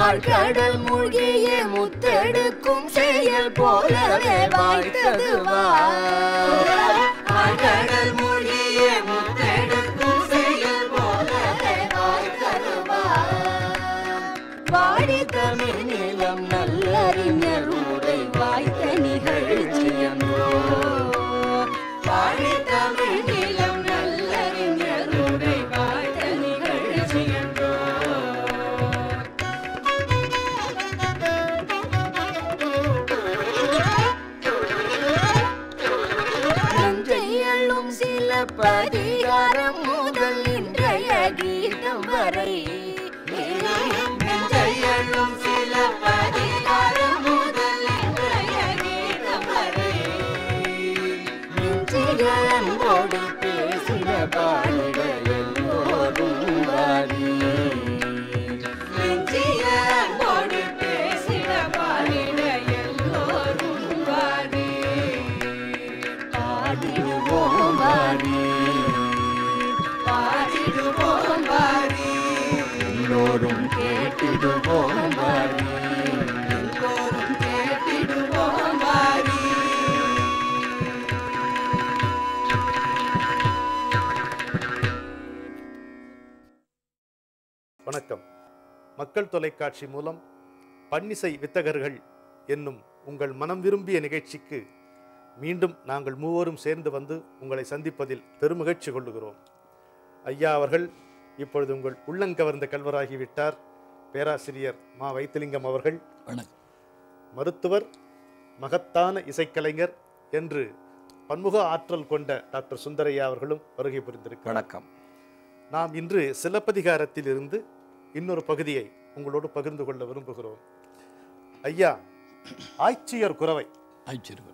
ஆழ்கடல் மூழ்கிய முத்தெடுக்கும் செயல் போலவே வாய்த்தது ஆழ்கடல் மூழ்கிய முத்தெடுக்கும் செயல் போலவே வாய்த்தது வாடி தமிழ் நிலம் நல்லறிஞர் உரை வாய்த்த நிகழ்ச்சியன்றோ வாடி தமிழ் நிலம் நல்லறிஞர் உரை வாய்த்த நிகழ்ச்சியன்றோ நஞ்சையள்ளும் சில பதிகாரம் முதல் இன்றைய கீதம் வரை நஞ்சையள்ளும் சில பதிகாரம் முதல் இன்றைய கீதம் வரை நெஞ்சிகளோடு பேசின பாடிட எல்லோரும் வாரி நெஞ்சிகளோடு பேசின பாடிட எல்லோரும் வாரி பாடிடுவோம் வாரி பாடிடுவோம் வாரி எல்லோரும் கேட்டிடுவோம் வாரி எல்லோரும் கேட்டிடுவோம் வாரி வணக்கம் மக்கள் தொலைக்காட்சி மூலம் பன்னிசை வித்தகர்கள் என்னும் உங்கள் மனம் விரும்பிய நிகழ்ச்சிக்கு மீண்டும் நாங்கள் மூவரும் சேர்ந்து வந்து உங்களை சந்திப்பதில் பெருமகிழ்ச்சி கொள்ளுகிறோம் ஐயா அவர்கள் இப்பொழுது உங்கள் உள்ளங்கவர்ந்த கல்வராகிவிட்டார் பேராசிரியர் மா வைத்திலிங்கம் அவர்கள் வணக்கம் மருத்துவர் மகத்தான இசைக்கலைஞர் என்று பன்முக ஆற்றல் கொண்ட டாக்டர் சுந்தரையா அவர்களும் வருகை புரிந்திருக்கிறார் வணக்கம் நாம் இன்று சிலப்பதிகாரத்தில் இருந்து இன்னொரு பகுதியை உங்களோடு பகிர்ந்து கொள்ள விரும்புகிறோம் ஐயா ஆய்ச்சியர் குறவை ஆய்ச்சிருவர்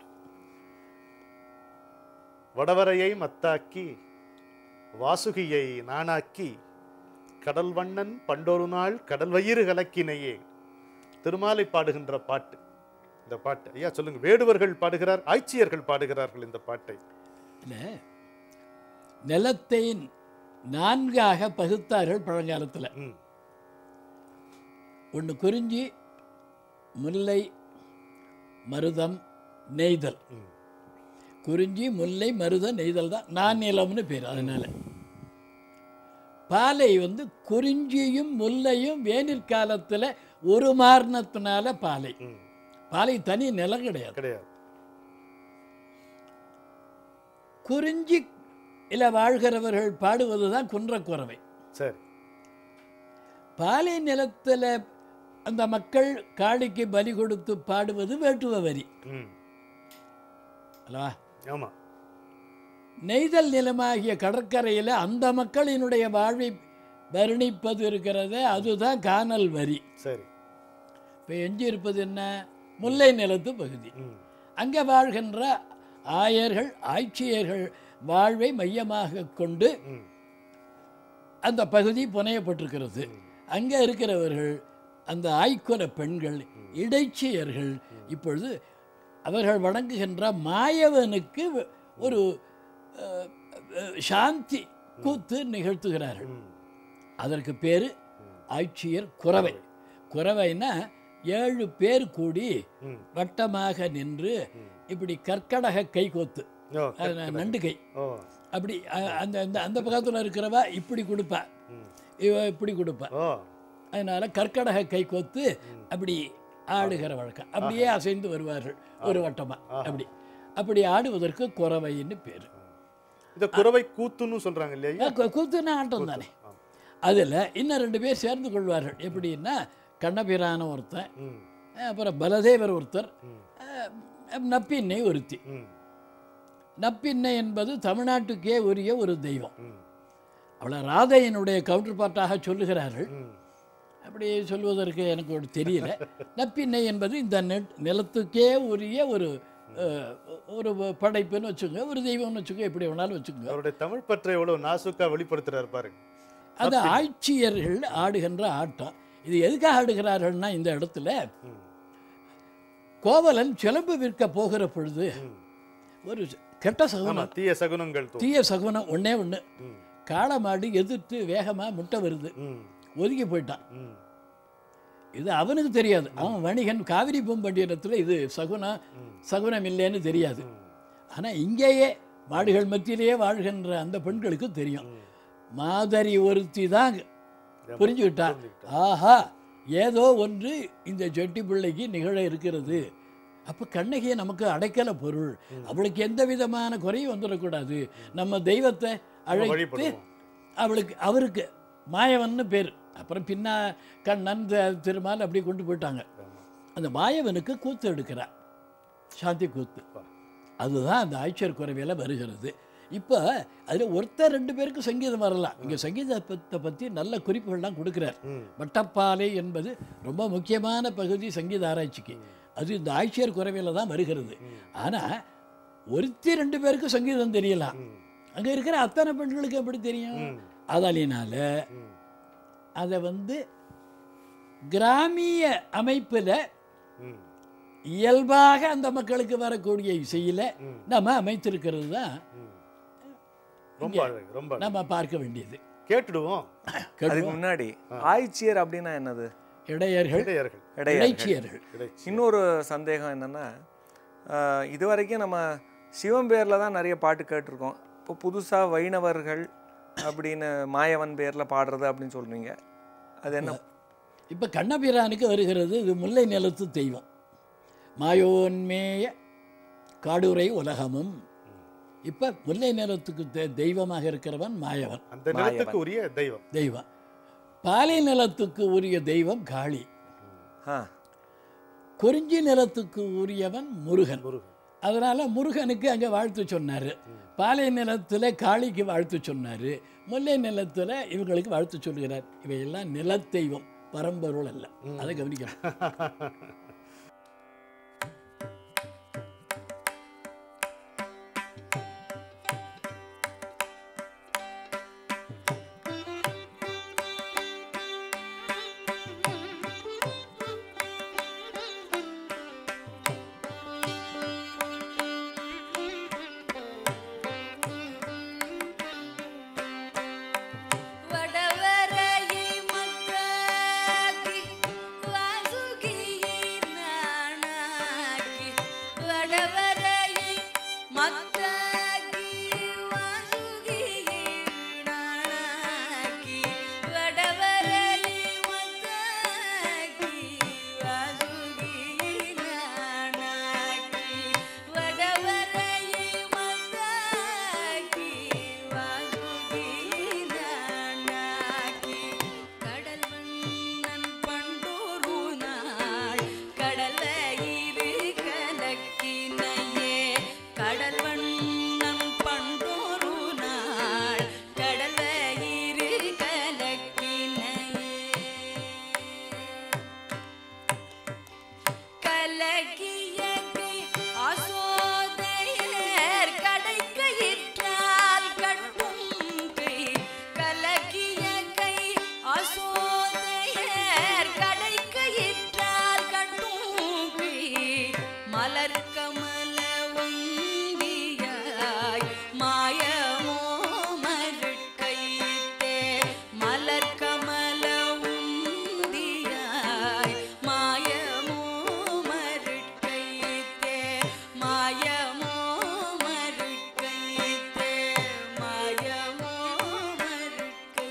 வடவரையை மத்தாக்கி வாசுகியை நாணாக்கி கடல் வண்ணன் பண்டொரு நாள் கடல் வயிறு கலக்கினையே திருமாலை பாடுகின்ற பாட்டு இந்த பாட்டு ஐயா சொல்லுங்க வேடுவர்கள் பாடுகிறார் ஆய்ச்சியர்கள் பாடுகிறார்கள் இந்த பாட்டை இல்லை நிலத்தை நான்காக பகுத்தார்கள் பழங்காலத்தில் ம் ஒன்று குறிஞ்சி முல்லை மருதம் நெய்தல் ம். குறிஞ்சி முல்லை மருதம் நெய்தல் தான் நான் நிலம்னு பேர் அதனால பாலை வந்து குறிஞ்சியும் முல்லையும் வேனிற் காலத்தில் ஒரு மாறினத்தினால பாலை ம் பாலை தனி நிலம் கிடையாது கிடையாது குறிஞ்சி இல்லை வாழ்கிறவர்கள் பாடுவது தான் குன்றக்குறவை சரி பாலை நிலத்தில் அந்த மக்கள் காளிக்கு பலி கொடுத்து பாடுவது வேட்டுவ வரி ம் அல்லவா ஆமா நெய்தல் நிலமாகிய கடற்கரையில் அந்த மக்களினுடைய வாழ்வை வர்ணிப்பது இருக்கிறதே அதுதான் கானல் வரி சரி இப்போ எஞ்சி இருப்பது என்ன முல்லை நிலத்து பகுதி ம் அங்கே வாழ்கின்ற ஆயர்கள் ஆட்சியர்கள் வாழ்வை மையமாக கொண்டு ம் அந்த பகுதி புனையப்பட்டிருக்கிறது அங்கே இருக்கிறவர்கள் அந்த ஆய்க்குல பெண்கள் இடைச்சியர்கள் இப்பொழுது அவர்கள் வணங்குகின்ற மாயவனுக்கு ஒரு அஹ், அஹ், சாந்தி கூத்து நிகழ்த்துகிறார்கள் ம் அதற்கு பேர் ஆட்சியர் குறவை குறவைன்னா ஏழு பேர் கூடி ம் வட்டமாக நின்று இப்படி கற்கடக கை கோத்து ஓ அது நண்டு கை ஓ அப்படி அ- அந்த அந்த அந்த பக்கத்தில் இருக்கிறவா இப்படி கொடுப்பா ம் இவ இப்படி கொடுப்பா ஓ அதனால கற்கடக கை கோத்து அப்படி ஆடுகிற வழக்கம் அப்படியே அசைந்து வருவார்கள் ஒரு வட்டமா அப்படி அப்படி ஆடுவதற்கு குறவைன்னு பேர் இந்த குறவை கூத்துன்னு சொல்றாங்க இல்லையா கூத்துனா ஆட்டம் தானே ஆமா. அதில் இன்னும் ரெண்டு பேர் சேர்ந்து கொள்வார்கள் எப்படின்னா கண்ணபிரான ஒருத்தன் ம் அப்புறம் பலதேவர் ஒருத்தர் ம். அஹ், நப்பின்னை ஒருத்தி ம் நப்பின்னை என்பது தமிழ்நாட்டுக்கே உரிய ஒரு தெய்வம் ம் அவளை ராதையினுடைய கவுண்டர் பார்ட்டாக சொல்லுகிறார்கள் ம் அப்படி சொல்வதற்கு எனக்கு ஒரு தெரியல நப்பின்னை என்பது இந்த நெட் நிலத்துக்கே உரிய ஒரு அஹ், ஒரு படைப்புன்னு வச்சுக்கோங்க ஒரு தெய்வம்னு வச்சுக்கோங்க எப்படி வேணாலும் வச்சுக்கோங்க அவருடைய தமிழ் பற்றை எவ்வளவு நாசுக்கா வெளிப்படுத்துறாரு பாருங்க அது ஆட்சியர்கள் ஆடுகின்ற ஆட்டம் இது எதுக்காக ஆடுகிறார்கள்னா இந்த இடத்துல ம் கோவலன் சிலம்பு விற்க போகிற பொழுது ம். ஒரு கெட்ட ஆமா சகுனம் தீய சகுனங்கள் தோ தீய சகுனம் ஒண்ணே ஒன்று ம் காளை மாடு எதிர்த்து வேகமாக முட்டை வருது ம் ஒதுங்கி போயிட்டான் ம் இது அவனுக்கு தெரியாது அவன் வணிகன் காவிரி பூம்பண்டியத்தில் இது சகுனம் சகுனம் இல்லைன்னு தெரியாது ஆனால் இங்கேயே மாடுகள் மத்தியிலேயே வாழ்கின்ற அந்த பெண்களுக்கு தெரியும் மாதரி ஒருத்தி தான் புரிஞ்சுக்கிட்டா ஆஹா ஏதோ ஒன்று இந்த செட்டி பிள்ளைக்கு நிகழ இருக்கிறது அப்போ கண்ணகியை நமக்கு அடைக்கல பொருள் அவளுக்கு எந்த விதமான குறையும் வந்துடக்கூடாது நம்ம தெய்வத்தை அழைத்து வழிபடுவோம் அவளுக்கு அவருக்கு மாயவன்னு பேர் அப்புறம் பின்னா கண்ணன் த- திருமால் அப்படி கொண்டு போயிட்டாங்க அந்த மாயவனுக்கு கூத்து எடுக்கிறார் சாந்தி கூத்து அதுதான் அந்த ஆய்ச்சர் குறைவையில் வருகிறது இப்போ அதில் ஒருத்தர் ரெண்டு பேருக்கு சங்கீதம் வரலாம் இங்கே சங்கீதத்தை பற்றி நல்ல குறிப்புகள்லாம் கொடுக்குறார் ம். வட்டப்பாலை என்பது ரொம்ப முக்கியமான பகுதி சங்கீத ஆராய்ச்சிக்கு அது இந்த ஆய்ச்சியர் குறைவையில் தான் வருகிறது ஆனால் ஒருத்தி ரெண்டு பேருக்கு சங்கீதம் தெரியலாம் ம். அங்கே இருக்கிற அத்தனை பெண்களுக்கு எப்படி தெரியும் ம். அதனால ம். அதை வந்து கிராமிய அமைப்பில் ம். இயல்பாக அந்த மக்களுக்கு வரக்கூடிய இசையில் ம். நம்ம அமைத்திருக்கிறது தான் ம். ரொம்ப அழகு ரொம்ப அழகு. நம்ம பார்க்க வேண்டியது கேட்டுடுவோம் அதுக்கு முன்னாடி ஆய்ச்சியர் அப்படின்னா என்னது இடையர்கள் இடையர்கள் இடையர்கள் இடைச்சியர்கள் இடைச்சி இன்னொரு சந்தேகம் என்னன்னா ஆஹ், இது வரைக்கும் நம்ம சிவன் பேரில் தான் நிறைய பாட்டு கேட்டிருக்கோம் இப்போ புதுசாக வைணவர்கள் அப்படின்னு மாயவன் பேரில் பாடுறது அப்படின்னு சொல்றீங்க அது என்ன இப்போ கண்ணபிரானுக்கு வருகிறது இது முல்லை நிலத்து தெய்வம் மாயோன்மேய காடுரை உலகமும் இப்போ முல்லை நிலத்துக்கு தெ- தெய்வமாக இருக்கிறவன் மாயவன் அந்த நிலத்துக்கு உரிய தெய்வம் தெய்வம் பாலை நிலத்துக்கு உரிய தெய்வம் காளி ஆ குறிஞ்சி நிலத்துக்கு உரியவன் முருகன் முருகன் அதனால முருகனுக்கு அங்கே வாழ்த்து சொன்னார் பாலை நிலத்தில் காளிக்கு வாழ்த்து சொன்னார் முல்லை நிலத்தில் இவங்களுக்கு வாழ்த்து சொல்கிறார் இவையெல்லாம் நிலத்தெய்வம் பரம்பொருள் அல்ல அதை கவனிக்கணும் வடவரையை மக்காக்கி வாசுகியை நானாக்கி வடவரையை மக்காக்கி வாசுகியை நானாக்கி வடவரையை மக்காக்கி வாசுகியை நானாக்கி வடவரையை மக்காக்கி வாசுகியை நானாக்கி கடல் வண்ணன் பண்டூரு நாள் கடல் வயிறு கலக்கினையே கடல் வண்ணன் பண்டூரு நாள் கடல் வயிறு கலக்கினையே கலக்கியகை அசோதையர் கடைக்கயிற்றால் கட்டும் கை கலக்கியகை அசோதையர் கடைக்கயிற்றால் கட்டும் கை மலர் கமல உந்தியாய் மாயமோ மருட்கைத்தே மலர் கமல உந்தியாய் மாயமோ மருட்கைத்தே மாயமோ மருட்கைத்தே மாயமோ மருட்கைத்தே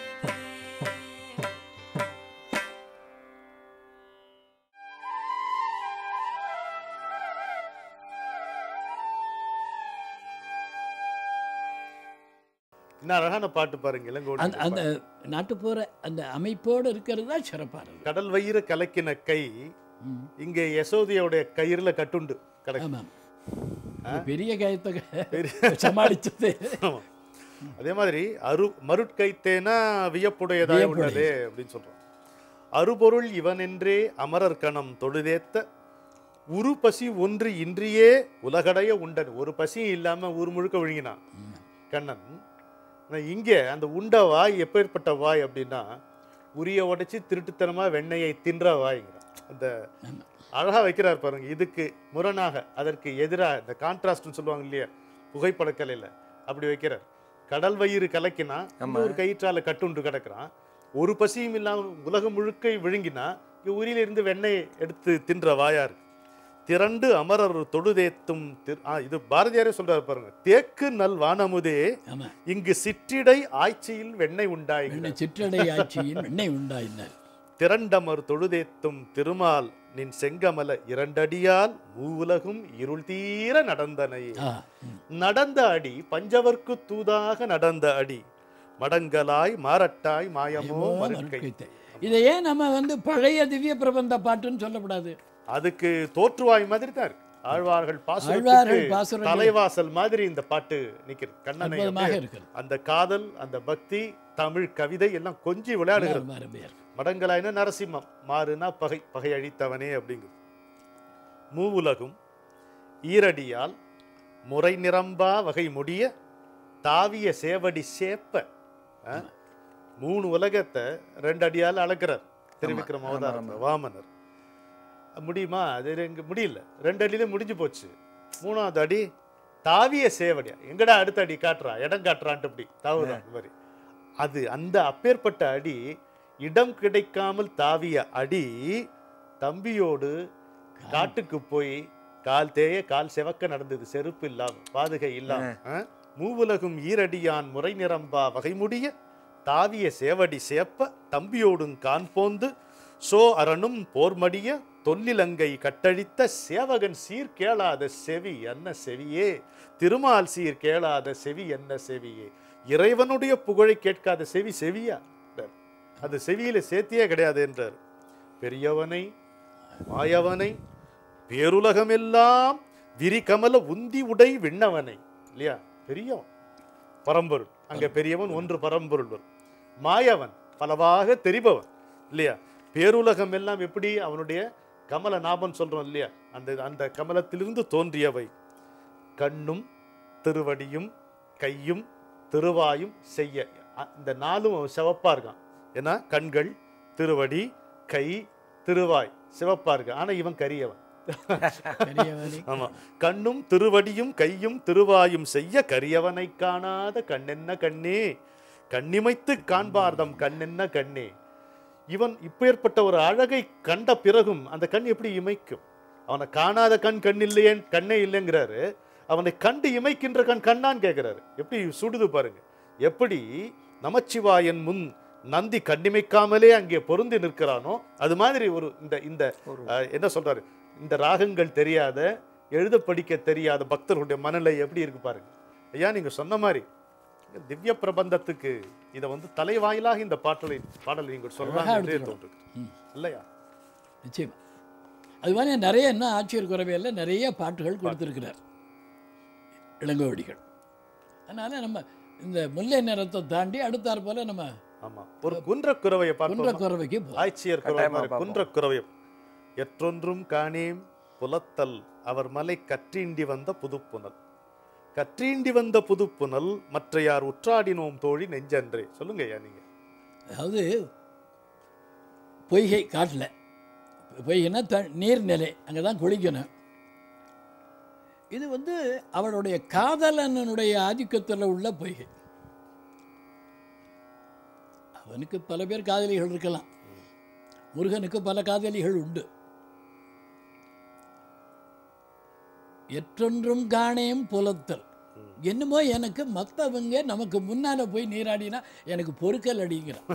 இன்னும் அழகான பாட்டு பாருங்க இளங்கோடி அந்த அந்த நாட்டுப்புற அந்த அமைப்போடு இருக்கிறது தான் சிறப்பானது கடல் வயிறு கலக்கின கை இங்கே யசோதையோடைய கயிறுல கட்டுண்டு கிடக்கு ஆமாம் அது பெரிய கயத்தை சமாளிச்சது ஆமா. அதே மாதிரி அரு மருட்கைத்தேனா வியப்புடையதாய் வியப்புடையது. உள்ளதே அப்படின்னு சொல்றோம் அருபொருள் இவனென்றே அமரர் கணம் தொழுதேத்த உரு பசி ஒன்று இன்றியே உலகடைய உண்டன் ஒரு பசியும் இல்லாம ஊர் முழுக்க விழுங்கினான் கண்ணன் ஆனா இங்கே அந்த உண்ட வாய் எப்பேற்பட்ட வாய் அப்படின்னா உரிய உடைச்சி திருட்டுத்தனமா வெண்ணெயை தின்ற வாய்ங்கிறான் அந்த அழகா வைக்கிறார் பாருங்க இதுக்கு முரணாக அதற்கு எதிராக இந்த கான்ட்ராஸ்ட்னு சொல்லுவாங்க இல்லையா புகைப்படக்கலையில் அப்படி வைக்கிறார் கடல் வயிறு கலக்கினா ஒரு கயிற்றால கட்டுண்டு கிடக்குறான் ஒரு பசியும் இல்லாம உலகம் முழுக்க விழுங்கினா இங்க உரியிலிருந்து வெண்ணெய் எடுத்து தின்ற வாயார் திரண்டு அமரர் தொழுதேத்தும் திரு- ஆ, இது பாரதியாரே சொல்றாரு பாருங்க தேக்கு நல் வானமுதே ஆமா இங்கு சிற்றிடை ஆய்ச்சியில் வெண்ணெய் உண்டாய்கிறார் வெண்ணெய் சிற்றடை ஆட்சியின் வெண்ணெய் உண்டாயினார் திரண்டமர் தொழுதேத்தும் திருமால் நின் செங்கமல இரண்டடியால் மூவுலகும் இருள் தீர நடந்தனையே ஆ ம். நடந்த அடி பஞ்சவர்க்கு தூதாக நடந்த அடி மடங்கலாய் மாரட்டாய் மாயமோ ஐயோ, மறுக்கை மறுக்கை. இதை ஏன் நம்ம வந்து பழைய திவ்ய பிரபந்த பாட்டுன்னு சொல்லக்கூடாது அதுக்கு தோற்றுவாய் மாதிரி தான் இருக்கு ஆழ்வார்கள் பாசுரத்துக்கு ஆழ்வார்கள் பாசுரங்கள் தலைவாசல் மாதிரி இந்த பாட்டு நிக்கிறது கண்ணனை அற்புதமாக அப்படியே இருக்கிறது அந்த காதல் அந்த பக்தி தமிழ் கவிதை எல்லாம் கொஞ்சி விளையாடுகிறது ரொம்ப அருமையா இருக்கு. மடங்கலாயினா நரசிம்மம் மாறுனா பகை பகை அழித்தவனே அப்படிங்கிறது மூவுலகும் ஈரடியால் முறை நிரம்பா வகை முடிய தாவிய சேவடி சேப்ப ஆ? மூணு உலகத்தை ரெண்டு அடியால் அளக்கிறார் திருவிக்ரம் அவதாரத்தில் வாமனர் முடியுமா அது இங்க முடியல ரெண்டு அடியிலும் முடிஞ்சு போச்சு மூணாவது அடி தாவிய சேவடியா எங்கடா அடுத்த அடி காட்டுறா இடம் காட்டுறான்ட்டு இப்படி தாவுதான் இந்த மாதிரி அது அந்த அப்பேற்பட்ட அடி இடம் கிடைக்காமல் தாவிய அடி தம்பியோடு காட்டுக்கு போய் கால் தேய கால் செவக்க நடந்தது செருப்பு இல்லாம பாதுகை இல்லாம ஆ? மூவுலகும் ஈரடியான் முறை நிரம்பா வகைமுடிய தாவிய சேவடி சேப்ப தம்பியோடும் கான் போந்து சோ அரணும் போர்மடிய தொல்லிலங்கை கட்டழித்த சேவகன் சீர் கேளாத செவி என்ன செவியே திருமால் சீர் கேளாத செவி என்ன செவியே இறைவனுடைய புகழை கேட்காத செவி செவியா என்றார். அது செவியில சேர்த்தியே கிடையாது என்றார் பெரியவனை மாயவனை பேருலகமெல்லாம் விரிகமல உந்தி உடை விண்ணவனை இல்லையா பெரியவன் பரம்பொருள் அங்க பெரியவன் ஒன்று பரம்பொருள் வரும் மாயவன் பலவாக தெரிபவன் இல்லையா பேருலகம் எல்லாம் எப்படி அவனுடைய கமல நாபம் சொல்றோம் இல்லையா அந்த அந்த கமலத்திலிருந்து தோன்றியவை கண்ணும் திருவடியும் கையும் திருவாயும் செய்ய அ- இந்த நாலும் அவன் சிவப்பா இருக்கான் ஏன்னா கண்கள் திருவடி கை திருவாய் சிவப்பா இருக்கு ஆனா இவன் கரியவன் பெரியவனே ஆமா கண்ணும் திருவடியும் கையும் திருவாயும் செய்ய கரியவனை காணாத கண்ணென்ன கண்ணே கண்ணிமைத்து காண்பார்தம் கண்ணென்ன கண்ணே இவன் இப்பேற்பட்ட ஒரு அழகை கண்ட பிறகும் அந்த கண் எப்படி இமைக்கும் அவனை காணாத கண் கண் இல்லையே கண்ணே இல்லைங்கிறாரு அவனை கண்டு இமைக்கின்ற கண் கண்ணான்னு கேட்கிறாரு எப்படி சுடுது பாருங்க எப்படி நமச்சிவாயன் முன் நந்தி கண்ணிமைக்காமலே அங்கே பொருந்தி நிற்கிறானோ அது மாதிரி ஒரு இந்த இந்த அஹ், என்ன சொல்றாரு இந்த ராகங்கள் தெரியாத எழுத படிக்க தெரியாத பக்தர்களுடைய மனநிலை எப்படி இருக்கு பாருங்க ஐயா நீங்க சொன்ன மாதிரி திவ்ய பிரபந்தத்துக்கு இதை வந்து தலைவாயிலாக இந்த பாட்டலை பாடலை நீங்கள் சொல்லலாம் அழகா என்றே எடுத்துக்கணும். தோன்றுது இல்லையா நிச்சயமா அது மாதிரி நிறைய இன்னும் ஆட்சியர் குறைவையில் நிறைய பாட்டுகள் கொடுத்துருக்கிறார் இளங்கோவடிகள் அதனால நம்ம இந்த முல்லை நிறத்தை தாண்டி அடுத்தாற் போல நம்ம ஆமா ஒரு குன்ற குறவையை குன்ற பார்ப்போம் குறவைக்கு போகிறோம் ஆய்ச்சியர் குறவை கட்டாயமா மாதிரி பார்ப்போம். குன்ற குறவை எற்றொன்றும் காணேம் புலத்தல் அவர் மலை கற்றீண்டி வந்த புதுப்புனல் கற்றீண்டி வந்த புதுப்புனல் மற்றையார் உற்றாடினோம் தோழி நெஞ்சன்றே சொல்லுங்க ஐயா நீங்க அதாவது பொய்கை காட்டில் பொய்கைன்னா த நீர்நிலை அங்கே தான் குளிக்கணும் இது வந்து அவளுடைய காதலனுடைய ஆதிக்கத்தில் உள்ள பொய்கை அவனுக்கு பல பேர் காதலிகள் இருக்கலாம் முருகனுக்கு பல காதலிகள் உண்டு எற்றொன்றும் காணேம் புலத்தல் என்னமோ எனக்கு மற்றவங்க நமக்கு முன்னால போய் நீராடினா எனக்கு பொறுக்கல் அடிங்கிறான்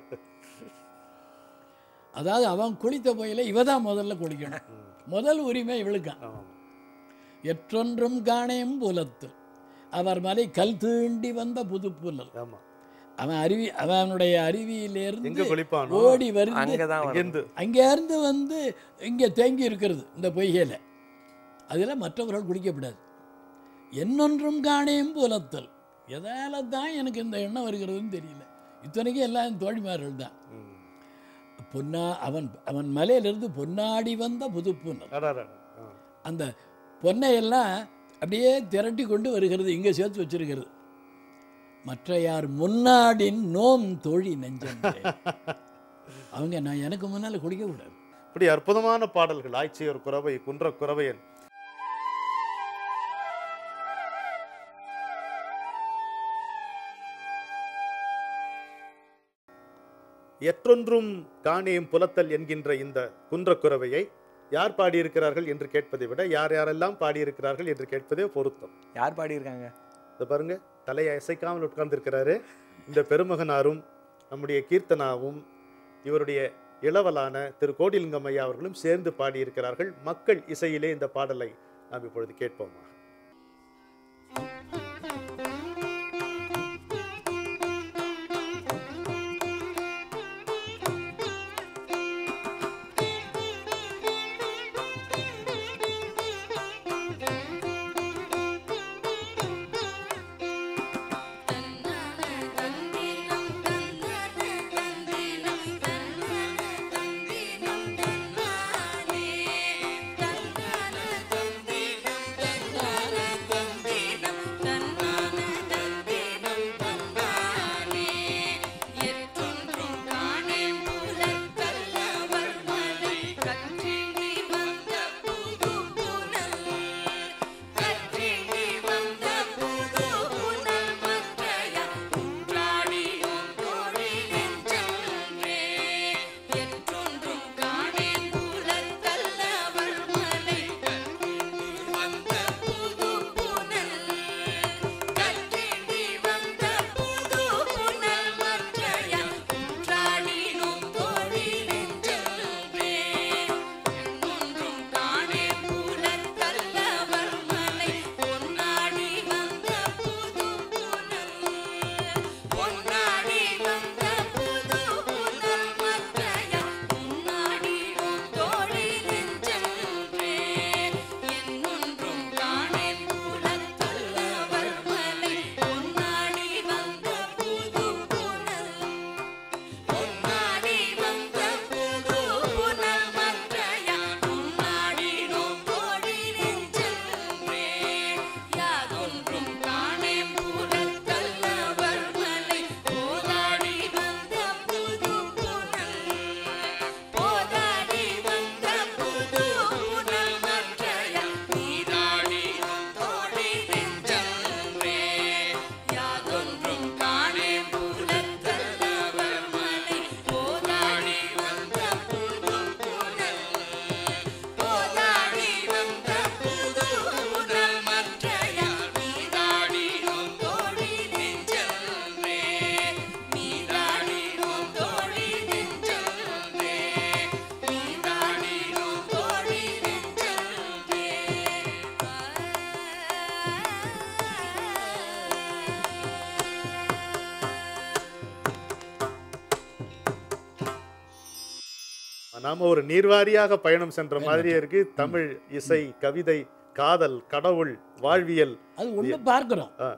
அதாவது அவன் குளித்த போயில இவ தான் முதல்ல குளிக்கணும் முதல் உரிமை இவளுக்கான் ஆமா. எற்றொன்றும் காணேம் புலத்தல் அவர் மலை கல் தீண்டி வந்த புது புல்லல் ஆமா அவன் அருவி அவனுடைய எங்க அருவியிலிருந்து குளிப்பானோ ஓடி வருது அங்கதான் வரும். அங்கேருந்து அங்கேருந்து வந்து இங்கே தேங்கி இருக்கிறது இந்த பொய்கையில் அதில் மற்றவர்கள் குளிக்கப்படாது என்னொன்றும் காணேம் புலத்தல் எதால தான் எனக்கு இந்த எண்ணம் வருகிறதுன்னு தெரியல இத்தனைக்கும் எல்லாம் என் தோழிமார்கள் தான் ம். பொன்னா அவன் அவன் மலையிலிருந்து பொன்னாடி வந்த புதுப்புனல் அடாடா. ஆ. அந்த பொன்னையெல்லாம் அப்படியே திரட்டி கொண்டு வருகிறது இங்கே சேர்த்து வச்சிருக்கிறது மற்ற யார் முன்னாடின் நோம் தோழி நெஞ்சன்றே அவங்க நான் எனக்கு முன்னால் குடிக்க கூடாது இப்படி அற்புதமான பாடல்கள் ஆய்ச்சியர் குறவை குன்ற குறவையன் எற்றொன்றும் காணேம் புலத்தல் என்கின்ற இந்த குன்றக்குறவையை யார் பாடியிருக்கிறார்கள் என்று கேட்பதை விட யார் யாரெல்லாம் பாடியிருக்கிறார்கள் என்று கேட்பதே பொருத்தம் யார் பாடியிருக்காங்க இதை பாருங்க தலையை அசைக்காமல் உட்கார்ந்திருக்கிறாரு இந்த பெருமகனாரும் நம்முடைய கீர்த்தனாவும் இவருடைய இளவலான திரு கோடிலிங்கம் ஐயா அவர்களும் சேர்ந்து பாடியிருக்கிறார்கள் மக்கள் இசையிலே இந்த பாடலை நாம் இப்பொழுது கேட்போமா நாம ஒரு நீர்வாரியாக பயணம் சென்ற மாதிரியே இருக்கு தமிழ் இசை கவிதை காதல் கடவுள் வாழ்வியல் அது ஒன்று பார்க்குறோம் ஆ,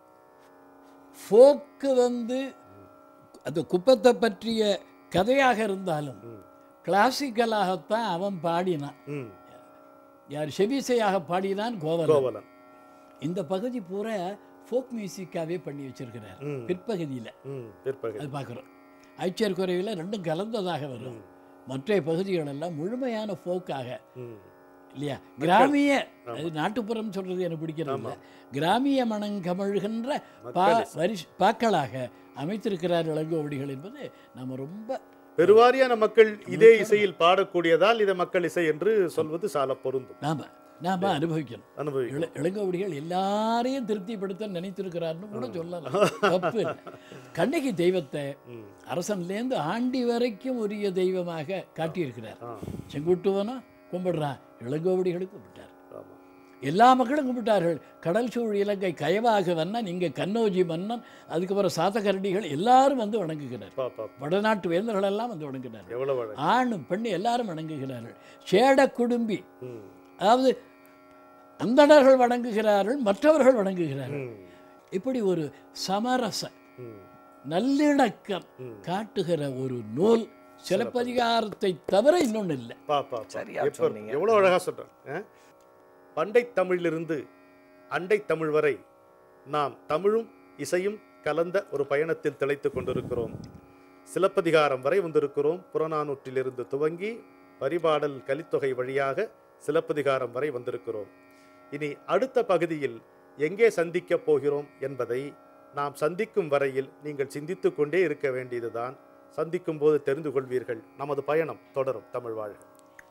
ஃபோக்கு வந்து அது குப்பத்தை பற்றிய கதையாக இருந்தாலும் கிளாசிக்கலாகத்தான் அவன் பாடினான் ம், யார் செவிசையாக பாடினான் கோவலன் கோவலன் இந்த பகுதி பூரா ஃபோக் மியூசிக்காவே பண்ணி வச்சிருக்கிறார் ம். பிற்பகுதியில் ம், பிற்பகல் அது பார்க்குறோம் ஐச்சர் குறைவில் ரெண்டும் கலந்ததாக வரும் மற்ற பகுதிகள் எல்லாம் முழுமையான ஃபோக்காக ம், இல்லையா கிராமிய அது நாட்டுப்புறம் சொல்றது எனக்கு பிடிக்கிறது இல்லை கிராமிய மணங்கமழ்கின்ற பா வரிஷ் பாக்களாக அமைத்திருக்கிறார் இளங்கோவடிகள் என்பது நம்ம ரொம்ப பெருவாரியான மக்கள் இதே இசையில் பாடக்கூடியதால் இதை மக்கள் இசை என்று சொல்வது சால பொருந்தும் நாம நாம அனுபவிக்கணும் அனுபவி இள இளங்கோவடிகள் எல்லாரையும் திருப்திப்படுத்த நினைத்திருக்கிறார்னு கூட சொல்லலாம் தப்பு இல்லை. கண்ணகி தெய்வத்தை அரசன்லேருந்து ஆண்டி வரைக்கும் உரிய தெய்வமாக காட்டியிருக்கிறார் ஆ, செங்குட்டுவனும் கும்பிடுறான் இளங்கோவடிகளும் கும்பிட்டார் ஆமா. எல்லா மக்களும் கும்பிட்டார்கள் கடல் சூழ் இலங்கை கயவாக வண்ணன் இங்கே கண்ணோஜி மன்னன் அதுக்கப்புறம் சாத்தகரடிகள் எல்லாரும் வந்து வணங்குகிறார் பா, பா, வடநாட்டு வேந்தர்கள் எல்லாம் வந்து வணங்குகிறார்கள் எவ்வளவு அழகு. ஆணும் பெண்ணு எல்லாரும் வணங்குகிறார்கள் சேட குடும்பி ம், அதாவது அந்தணர்கள் வணங்குகிறார்கள் மற்றவர்கள் வணங்குகிறார்கள் ம், இப்படி ஒரு சமரச ம், நல்லிணக்கம் ம். காட்டுகிற ஒரு நூல் சிலப்பதிகாரத்தை தவிர இன்னொன்று இல்லை பா, பா, பா. சரியா எப்ப- சொன்னீங்க. எவ்வளவு அழகா சொல்றேன் ஆ? பண்டை தமிழிலிருந்து அண்டை தமிழ் வரை நாம் தமிழும் இசையும் கலந்த ஒரு பயணத்தில் திளைத்துக் கொண்டிருக்கிறோம் சிலப்பதிகாரம் வரை வந்திருக்கிறோம் புறநானூற்றிலிருந்து துவங்கி பரிபாடல் கலித்தொகை வழியாக சிலப்பதிகாரம் வரை வந்திருக்கிறோம் இனி அடுத்த பகுதியில் எங்கே சந்திக்கப் போகிறோம் என்பதை நாம் சந்திக்கும் வரையில் நீங்கள் சிந்தித்துக் கொண்டே இருக்க வேண்டியதுதான் சந்திக்கும் போது தெரிந்து கொள்வீர்கள் நமது பயணம் தொடரும் தமிழ் வாழ்க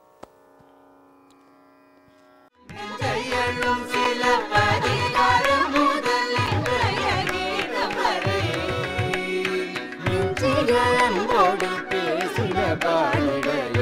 ஜெயலும் சில பதிகாரம் முதல் இன்றைய கீதம் வரை நெஞ்சில் அன்போடு பேசின பாடல்கள்